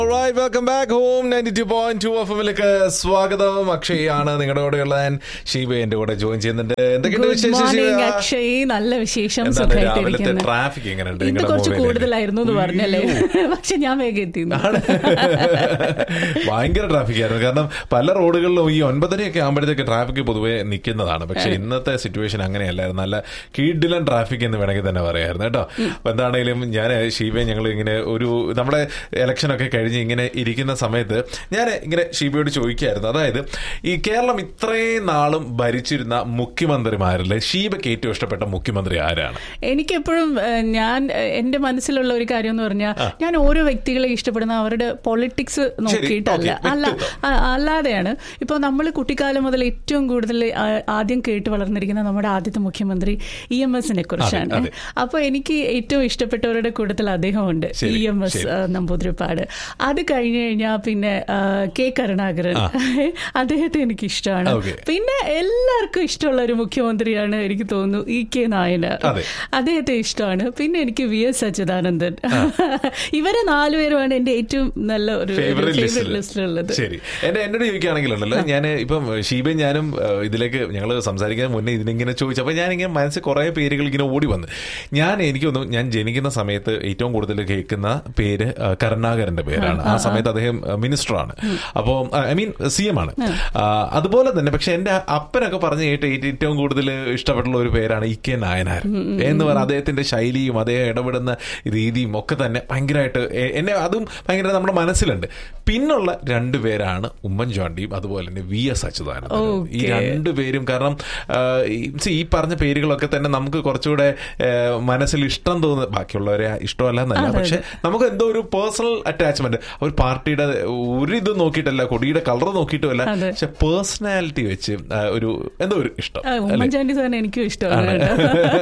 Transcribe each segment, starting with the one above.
Alright, welcome back home 92.2 എഫ്എമ്മിലേക്ക് സ്വാഗതം അക്ഷയ് ആണ് നിങ്ങളുടെ കൂടെയുള്ള ഞാൻ ഷീബ എന്റെ കൂടെ ജോയിൻ ചെയ്യുന്നുണ്ട് എന്തൊക്കെയുണ്ട് ഗുഡ് വിശേഷം മോർണിംഗ് ഷീബ? അക്ഷയ് നല്ല വിശേഷം എന്താണ് രാവിലത്തെ സുഖമായിട്ടിരിക്കുന്നു ട്രാഫിക് എങ്ങനെയുണ്ട് ഇന്ന് നിങ്ങളുടെ കുറച്ച് മൊബൈലിൽ? കൂടുതലായിരുന്നു എന്ന് പറഞ്ഞല്ലേ പക്ഷെ ഞാൻ വേഗം എത്തിയിരുന്നു ഭയങ്കര ട്രാഫിക് ആയിരുന്നു കാരണം പല റോഡുകളിലും ഈ ഒൻപതരയൊക്കെ ആകുമ്പോഴത്തേക്ക് ട്രാഫിക് പൊതുവെ നിൽക്കുന്നതാണ് പക്ഷെ ഇന്നത്തെ സിറ്റുവേഷൻ അങ്ങനെയല്ലായിരുന്നു നല്ല കീഡിലൻ ട്രാഫിക് എന്ന് വേണമെങ്കിൽ തന്നെ പറയായിരുന്നു കേട്ടോ അപ്പൊ എന്താണെങ്കിലും ഞാൻ ഷീബയെ ഞങ്ങൾ ഇങ്ങനെ ഒരു നമ്മുടെ ഇലക്ഷൻ ഒക്കെ കഴിഞ്ഞ് ഇങ്ങനെ ഇരിക്കുന്ന സമയത്ത് ഞാൻ ഇങ്ങനെ ഷീബയോട് ചോദിക്കായിരുന്നു അതായത് ഈ കേരളം ഇത്രയും നാളും ഭരിച്ചിരുന്ന മുഖ്യമന്ത്രിമാരിൽ ഷീബയ്ക്ക് ഏറ്റവും ഇഷ്ടപ്പെട്ട മുഖ്യമന്ത്രി ആരാണ് എനിക്കെപ്പോഴും ഏഹ്, ഞാൻ ഏഹ്, എന്റെ മനസ്സിലുള്ള ഒരു കാര്യം എന്ന് പറഞ്ഞാൽ ഞാൻ ഓരോ വ്യക്തികളെ ഇഷ്ടപ്പെടുന്ന അവരുടെ പൊളിറ്റിക്സ് നോക്കിയിട്ടല്ല ഓക്കേ, അല്ല വ്യക്തിത്വം. ആ, അല്ലാതെയാണ് ഇപ്പൊ നമ്മൾ കുട്ടിക്കാലം മുതൽ ഏറ്റവും കൂടുതൽ ആ, ആദ്യം കേട്ട് വളർന്നിരിക്കുന്ന നമ്മുടെ ആദ്യത്തെ മുഖ്യമന്ത്രി ഇ എം എസിനെ കുറിച്ചാണ് അതെ. അപ്പൊ എനിക്ക് ഏറ്റവും ഇഷ്ടപ്പെട്ടവരുടെ കൂട്ടത്തിൽ അദ്ദേഹമുണ്ട് ശരി, ഇ എം എസ് ശരി. നമ്പൂതിരിപ്പാട് അത് കഴിഞ്ഞു കഴിഞ്ഞാൽ പിന്നെ ആ, കെ കരുണാകരൻ അദ്ദേഹത്തെ എനിക്ക് ഇഷ്ടമാണ് ഓക്കേ. പിന്നെ എല്ലാവർക്കും ഇഷ്ടമുള്ള ഒരു മുഖ്യമന്ത്രിയാണ് എനിക്ക് തോന്നുന്നു ഇ കെ നായനാർ അതെ. അദ്ദേഹത്തെ ഇഷ്ടമാണ് പിന്നെ എനിക്ക് വി എസ് അച്യുതാനന്ദൻ ഇവരെ നാലുപേരുമാണ് എന്റെ ഏറ്റവും നല്ല ഒരു ഫേവറേറ്റ് ഫേവറേറ്റ് ലിസ്റ്റിലുള്ളത് ലിസ്റ്റിലുള്ളത് ശരി എന്റെ എന്നോട് ചോദിക്കുകയാണെങ്കിലുണ്ടല്ലോ ഞാൻ ഇപ്പം ഷീബയും ഞാനും ഏഹ്, ഇതിലേക്ക് ഞങ്ങൾ സംസാരിക്കാൻ മുന്നേ ഇതിനിങ്ങനെ ചോദിച്ചു അപ്പൊ ഞാനിങ്ങനെ മനസ്സിൽ കുറെ പേരുകൾ ഇങ്ങനെ ഓടി വന്ന് ഞാൻ എനിക്കൊന്നും ഞാൻ ജനിക്കുന്ന സമയത്ത് ഏറ്റവും കൂടുതൽ കേൾക്കുന്ന പേര് ഏഹ്, കരുണാകരന്റെ പേരാണ് ആ സമയത്ത് അദ്ദേഹം മിനിസ്റ്ററാണ് അപ്പോൾ ഐ മീൻ സി എം ആണ് ആ, അതുപോലെ തന്നെ പക്ഷെ എന്റെ അപ്പനൊക്കെ പറഞ്ഞു കേട്ട് ഏറ്റവും കൂടുതൽ ഇഷ്ടപ്പെട്ടുള്ള ഒരു പേരാണ് ഇ കെ നായനാർ എന്ന് പറഞ്ഞാൽ അദ്ദേഹത്തിന്റെ ശൈലിയും അദ്ദേഹം ഇടപെടുന്ന രീതിയും ഒക്കെ തന്നെ ഭയങ്കരമായിട്ട് എ- എന്നെ അതും ഭയങ്കര നമ്മുടെ മനസ്സിലുണ്ട് പിന്നുള്ള രണ്ടു പേരാണ് ഉമ്മൻചാണ്ടിയും അതുപോലെ തന്നെ വി എസ് അച്യുതാനന്ദൻ ഈ Okay. രണ്ടുപേരും കാരണം ആ, ഈ see, ഈ പറഞ്ഞ പേരുകളൊക്കെ തന്നെ നമുക്ക് കുറച്ചുകൂടെ ആ, മനസ്സിൽ ഇഷ്ടം തോന്നുന്നു ബാക്കിയുള്ളവരെ ഇഷ്ടമല്ല എന്നല്ല അതെ, പക്ഷെ നമുക്ക് എന്തോ ഒരു പേഴ്സണൽ അറ്റാച്ച്മെന്റ് ഒരു പാർട്ടിയുടെ ഒരു ഇത് നോക്കിയിട്ടല്ല കൊടിയുടെ കളർ നോക്കിയിട്ടുമല്ല അതെ. പക്ഷെ പേഴ്സണാലിറ്റി വെച്ച് ആ, ഒരു എന്തോ ഒരു ഇഷ്ടം ആ, അല്ലേ? ഉമ്മൻചാണ്ടി സാറിന് എനിക്കും ഇഷ്ടമാണ് കേട്ടോ.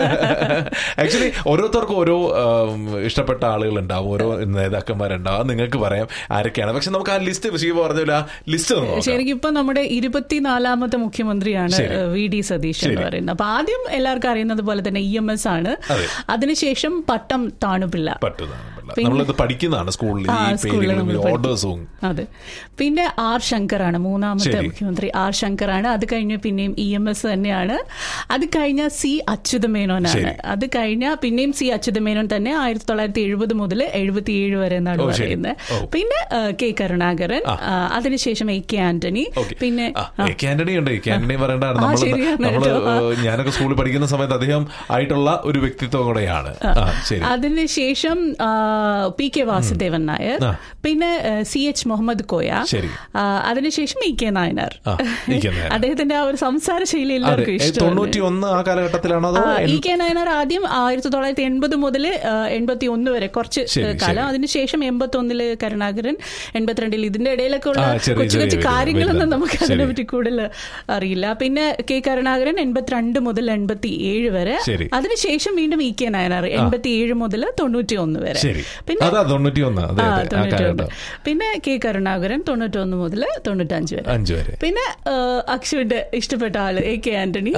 ആക്ച്വലി ഓരോരുത്തർക്കും ഓരോ ആം, ഇഷ്ടപ്പെട്ട ആളുകൾ ഉണ്ടാവും ഓരോ നേതാക്കന്മാരുണ്ടാവും അത് നിങ്ങൾക്ക് പറയാം ആരൊക്കെയാണ് പക്ഷെ നമുക്ക് ആ ലിസ്റ്റ് ശിവ പറഞ്ഞ ആ ലിസ്റ്റ് ഒന്ന് നോക്കാം ശരിക്കും ഇപ്പൊ നമ്മുടെ ഇരുപത്തിനാലാമത്തെ മുഖ്യമന്ത്രിയാണ് ശരി. ഏഹ്, വി ഡി സതീശൻ എന്ന് ശരി. പറയുന്നത് അപ്പൊ ആദ്യം എല്ലാവർക്കും അറിയുന്നത് പോലെ തന്നെ ഇ എം എസ് ആണ് അതെ. അതിനുശേഷം പട്ടം താണുപിള്ള പറ്റുന്നതാണ് പിന്നെ- നമ്മളിത് പഠിക്കുന്നതാണ് സ്കൂളിൽ ആ, ഈ സ്കൂളിൽ പേരുകളും നമ്മൾ ഈ പഠിക്കും. ഓർഡേഴ്സും അതെ പിന്നെ ആർ ശങ്കറാണ് മൂന്നാമത്തെ ശരി. മുഖ്യമന്ത്രി ആർ ശങ്കറാണ് അത് കഴിഞ്ഞ് പിന്നെയും ഇ എം എസ് തന്നെയാണ് അത് കഴിഞ്ഞ സി അച്യുതമേനോനാണ് ശരി. അത് കഴിഞ്ഞ പിന്നെയും സി അച്യുതമേനോൻ തന്നെ ആയിരത്തി തൊള്ളായിരത്തി എഴുപത് മുതൽ എഴുപത്തിയേഴ് വരെ എന്നാണ് ഓ, ശരി. പറയുന്നത് ഓ. പിന്നെ ആ, കെ കരുണാകരൻ ആ. ആ, അതിനുശേഷം എ കെ ആന്റണി ഓക്കെ പിന്നെ ആ, ആ, എ കെ ആന്റണി ഉണ്ട് എ കെ ആന്റണി പറയേണ്ടതാണ് ആ, നമ്മൾ ശരിയാണ് നമ്മള് കേട്ടോ. ഏഹ്, ഞാനൊക്കെ സ്കൂളിൽ പഠിക്കുന്ന സമയത്ത് അദ്ദേഹം ആയിട്ടുള്ള ഒരു വ്യക്തിത്വം കൂടെയാണ് ആ, ശരി അതിനുശേഷം ആ, പി കെ വാസുദേവൻ നായർ ആ. പിന്നെ സി എച്ച് മുഹമ്മദ് കോയ ശരി. ആ, അതിനുശേഷം ഇ കെ നായനാർ ആ, ഇ. കെ. നായനാർ. അദ്ദേഹത്തിന്റെ ആ ഒരു സംസാര ശൈലി അതെ എല്ലാവർക്കും ഇഷ്ടമാണ് തൊണ്ണൂറ്റി ഒന്ന് ആ കാലഘട്ടത്തിലാണോ അതോ ആ, ഇ എൺ- കെ നായനാർ ആദ്യം ആയിരത്തി തൊള്ളായിരത്തി എൺപത് മുതൽ എൺപത്തി ഒന്ന് വരെ കുറച്ച് ശരി, ഏഹ്, കാലം ശരി. അതിനുശേഷം എൺപത്തി ഒന്നില് കരുണാകരൻ എൺപത്തിരണ്ടിൽ ഇതിന്റെ ഇടയിലൊക്കെ ഉള്ള ആ, ചെറിയ, കൊച്ചു ചെറിയ കൊച്ചു വ്യത്യാസം. കാര്യങ്ങളൊന്നും വലുത്. നമുക്ക് ശരി. അതിനെ പറ്റി കൂടുതൽ അറിയില്ല പിന്നെ കെ കരുണാകരൻ എൺപത്തിരണ്ട് മുതൽ എൺപത്തി ഏഴ് വരെ ശരി. അതിനുശേഷം വീണ്ടും ഇ കെ നായനാർ എൺപത്തി ഏഴ് മുതൽ തൊണ്ണൂറ്റി ഒന്ന് വരെ ശരി പിന്നെ അതാ തൊണ്ണൂറ്റി ഒന്ന് അതെ ആ, അതെ ആ തൊണ്ണൂറ്റി ഒന്ന്. കാലഘട്ടം പിന്നെ കെ കരുണാകരൻ തൊണ്ണൂറ്റൊന്ന് മുതൽ തൊണ്ണൂറ്റഞ്ച് വരെ അഞ്ചു വരെ പിന്നെ അക്ഷുവിന്റെ ഇഷ്ടപ്പെട്ട ആള് എ കെ ആന്റണി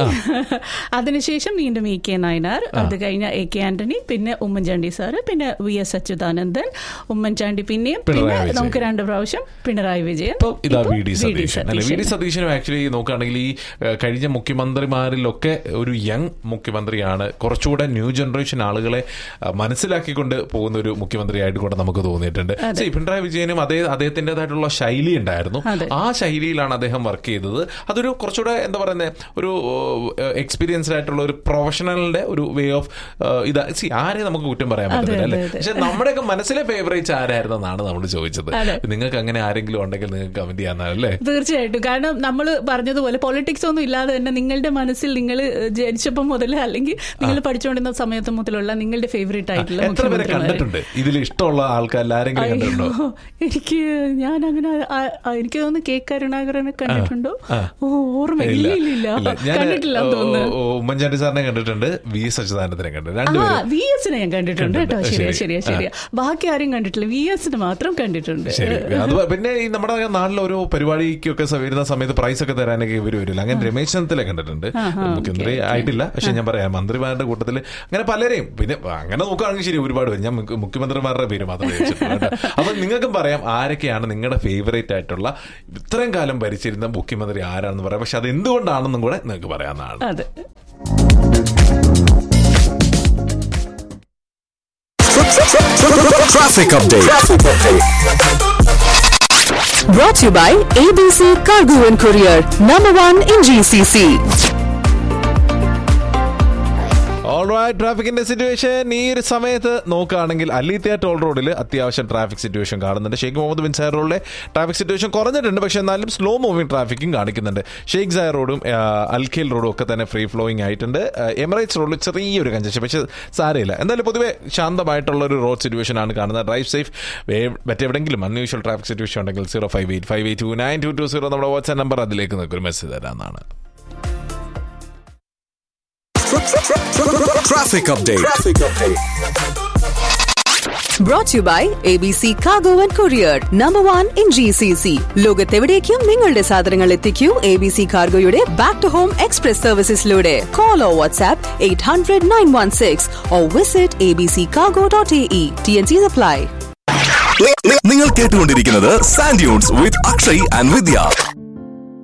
അതിനുശേഷം വീണ്ടും എ കെ നായനാർ അത് കഴിഞ്ഞ എ കെ ആന്റണി പിന്നെ ഉമ്മൻചാണ്ടി സാറ് പിന്നെ വി എസ് അച്യുതാനന്ദൻ ഉമ്മൻചാണ്ടി പിന്നെയും പിണറായി പിന്നെ വിജയൻ. നമുക്ക് രണ്ട് പ്രാവശ്യം പിണറായി വിജയൻ ഇപ്പം ഇതാ ഇപ്പം വി ഡി സതീശൻ അല്ലെ വി ഡി സതീശനും ആക്ച്വലി നോക്കുകയാണെങ്കിൽ ഈ ഏഹ്, കഴിഞ്ഞ മുഖ്യമന്ത്രിമാരിലൊക്കെ ഒരു യങ് മുഖ്യമന്ത്രിയാണ് കുറച്ചുകൂടെ ന്യൂ ജനറേഷൻ ആളുകളെ ആ, മനസ്സിലാക്കിക്കൊണ്ട് പോകുന്ന ഒരു മുഖ്യമന്ത്രിയായിട്ട് കൂടെ നമുക്ക് തോന്നിയിട്ടുണ്ട് See, പിണറായി വിജയനും അതേ അദ്ദേഹത്തിൻ്റെതായിട്ടുള്ള ശൈലി ഉണ്ടായിരുന്നു അതെ. ആ ശൈലിയിലാണ് അദ്ദേഹം വർക്ക് ചെയ്തത് അതൊരു കുറച്ചുകൂടെ എന്താ പറയുന്നത് ഒരു എക്സ്പീരിയൻസ്ഡ് ആയിട്ടുള്ള ഒരു പ്രൊഫഷണലിന്റെ ഒരു വേ ഓഫ് ഇതാ സി ആരെ നമുക്ക് കുറ്റം പറയാൻ അതെ, പറ്റത്തില്ല അല്ലെ അതെ, അതെ. പക്ഷെ നമ്മുടെയൊക്കെ മനസ്സിലെ ഫേവറേറ്റ്സ് ആരായിരുന്നെന്നാണ് നമ്മൾ ചോദിച്ചത് അതെ. നിങ്ങൾക്ക് അങ്ങനെ ആരെങ്കിലും ഉണ്ടെങ്കിൽ നിങ്ങൾക്ക് കമന്റ് ചെയ്യാന്നല്ലേ തീർച്ചയായിട്ടും കാരണം നമ്മൾ പറഞ്ഞതുപോലെ പൊളിറ്റിക്സ് ഒന്നും ഇല്ലാതെ തന്നെ നിങ്ങളുടെ മനസ്സിൽ നിങ്ങൾ ജനിച്ചപ്പം മുതൽ അല്ലെങ്കിൽ നിങ്ങൾ പഠിച്ചുകൊണ്ടിരുന്ന സമയത്ത് മുതലുള്ള നിങ്ങളുടെ ഫേവറേറ്റ് ആയിട്ടുള്ള എത്ര പേരെ മുഖ്യമന്ത്രിമാരെ. കണ്ടിട്ടുണ്ട് ഇതിൽ ഇഷ്ടമുള്ള ആൾക്കാർ ആരെങ്കിലും കണ്ടിട്ടുണ്ടോ അയ്യോ, എനിക്ക് ഞാൻ അങ്ങനെ ആ- ആ- എനിക്ക് തോന്നുന്നു കെ കരുണാകരനെ കണ്ടിട്ടുണ്ടോ ആ. ഓ ഓർമ്മ ഇല്ല ഇല്ല ഇല്ല ഞാൻ കണ്ടിട്ടില്ല എന്ന് തോന്നുന്നു ഉമ്മൻചാണ്ടി സാറിനെ കണ്ടിട്ടുണ്ട് വി എസ് അച്യുതാനന്ദനെ കണ്ടിട്ടുണ്ട് ആ രണ്ടുപേരും വി എസിനെ ഞാൻ കണ്ടിട്ടുണ്ട് കേട്ടോ കണ്ടിട്ടുണ്ട്. ശരിയാ ശരി. ശരിയാ ശരിയാ ബാക്കി ആരും കണ്ടിട്ടില്ല വി എസിന് മാത്രം കണ്ടിട്ടുണ്ട് ശരി അത് പിന്നെ ഈ നമ്മുടെ നാട്ടിൽ ഓരോ പരിപാടിക്കൊക്കെ സ- വരുന്ന സമയത്ത് പ്രൈസ് ഒക്കെ തരാനൊക്കെ ഇവർ വരില്ല അങ്ങനെ രമേശ് ചെന്നിത്തല കണ്ടിട്ടുണ്ട് മുഖ്യമന്ത്രി ആയിട്ടില്ല പക്ഷെ ഞാൻ പറയാം മന്ത്രിമാരുടെ കൂട്ടത്തിൽ അങ്ങനെ പലരെയും പിന്നെ അങ്ങനെ നോക്കുകയാണെങ്കിൽ ശരി ഒരുപാട് പേര് ഞാൻ മുഖ്യ- മുഖ്യമന്ത്രിമാരുടെ പേര് മാത്രമേ വെച്ചിട്ടുള്ളൂ കേട്ടോ. അപ്പൊ നിങ്ങൾക്കും പറയാം ആരൊക്കെയാണ് നിങ്ങളുടെ ഫേവറേറ്റ് ആയിട്ടുള്ള ഇത്രയും കാലം ഭരിച്ചിരുന്ന മുഖ്യമന്ത്രി ആരാണെന്ന് പറയാം പക്ഷെ അത് എന്തുകൊണ്ടാണെന്നും കൂടെ നിങ്ങൾക്ക് പറയാവുന്നതാണ് അതെ Traffic update. Brought to you by ABC Cargo and Courier, number one in GCC. Alright ട്രാഫിക്കിന്റെ സിറ്റുവേഷൻ ഈ ഒരു സമയത്ത് നോക്കുകയാണെങ്കിൽ അലീത്തിയ ടോൾ റോഡിൽ അത്യാവശ്യം ട്രാഫിക് സിറ്റുവേഷൻ കാണുന്നുണ്ട് ഷെയ്ഖ് മുഹമ്മദ് ബിൻ സായർ റോഡിലെ ട്രാഫിക് സിറ്റുവേഷൻ കുറഞ്ഞിട്ടുണ്ട് പക്ഷേ എന്നാലും സ്ലോ മൂവിംഗ് ട്രാഫിക്കും കാണിക്കുന്നുണ്ട് ഷെയ്ഖ് സായർ റോഡും ആ, അൽഖേൽ റോഡും ഒക്കെ തന്നെ ഫ്രീ ഫ്ലോയിങ് ആയിട്ടുണ്ട് ആ, എമിറേറ്റ്സ് റോഡിൽ ചെറിയൊരു കഞ്ചക്ഷൻ പക്ഷേ സാരമില്ല എന്തായാലും പൊതുവെ ശാന്തമായിട്ടുള്ള ഒരു റോഡ് സിറ്റുവേഷൻ ആണ് കാണുന്നത് ഡ്രൈവ് സേഫ് മറ്റെവിടെങ്കിലും അൺയൂഷ്വൽ ട്രാഫിക് സിറ്റുവേഷൻ ഉണ്ടെങ്കിൽ zero five eight five eight two nine two two zero നമ്മുടെ വാട്സ്ആപ്പ് നമ്പർ അതിലേക്ക് നിങ്ങൾക്ക് ഒരു മെസ്സേജ് തരാമെന്നാണ് Traffic update. Brought to you by ABC Cargo and Courier, number one in GCC. ലോകത്തെവിടേക്കും നിങ്ങളുടെ സാധനങ്ങൾ എത്തിക്കൂ എ ബി സി കാർഗോയുടെ ബാക്ക് ടു ഹോം എക്സ്പ്രസ് സർവീസസിലൂടെ call or WhatsApp eight hundred nine one six or visit A B C cargo dot A E T n C apply നി- നി- നിങ്ങൾ കേട്ടുകൊണ്ടിരിക്കുന്നത് sand dunes with Akshay and Vidya